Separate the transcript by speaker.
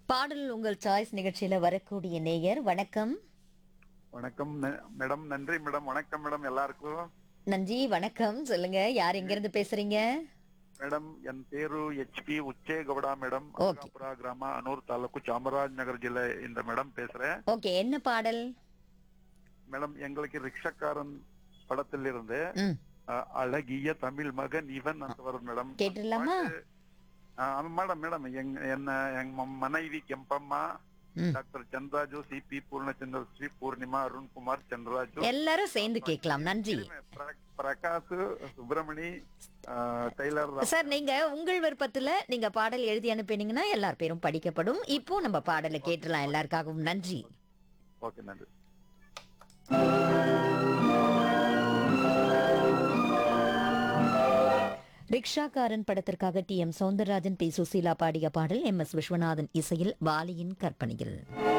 Speaker 1: பாடல் உங்கள் சாய்ஸ் நிகழ்ச்சியில வரக்கூடிய நேயர் வணக்கம்
Speaker 2: வணக்கம் ந- மேடம் நன்றி மேடம் வணக்கம் மேடம் எல்லாருக்கும்
Speaker 1: நன்றி வணக்கம் சொல்லுங்க யார் எங்க இருந்து பேசுறீங்க
Speaker 2: ಮೇಡಮ್ ಎನ್ ಪೇರು H P Uchhegowda madam
Speaker 1: Okay.
Speaker 2: Algapura ಗ್ರಾಮ ಅನೂರ್ ತಾಲೂಕು ಚಾಮರಾಜನಗರ ಜಿಲ್ಲೆಯಿಂದ ಮೇಡಮ್ பேசுறேன்
Speaker 1: ஓகே என்ன பாடல்
Speaker 2: மேடம் எங்களுக்கு ரிக்ஷக்காரன் படத்தில் இருந்து
Speaker 1: ம்
Speaker 2: அஹ், அழகிய தமிழ் மகன் இவன் ಅಂತ வரும் மேடம்
Speaker 1: கேட்டுடலாமா
Speaker 2: மேடம் மேடம் எங்க என்ன எங்க மனைவி கெம்பம்மா
Speaker 1: ம்.
Speaker 2: Doctor Chandraju C P Purnachandra Shri Purnima Arun Kumar Chandraraju
Speaker 1: எல்லாரும் சேர்ந்து கேட்கலாம் நன்றி
Speaker 2: ಪ್ರ- ಪ್ರಕಾಶ್ ಸುಬ್ರಮಣಿ அஹ், ಟೈಲರ್
Speaker 1: சார் நீங்க உங்கள் விருப்பத்துல நீங்க பாடல் எழுதி அனுப்பினீங்கன்னா எல்லார் பேரும் படிக்கப்படும் இப்போ நம்ம பாடலை கேட்டுலாம் எல்லாருக்காகவும் நன்றி
Speaker 2: ಓಕೆ நன்றி
Speaker 1: ரிக்ஷாக்காரன் படத்திற்காக T M Soundararajan P Susheela பாடிய பாடல் எம் எஸ் விஸ்வநாதன் இசையில் வாலியின் கற்பனையில்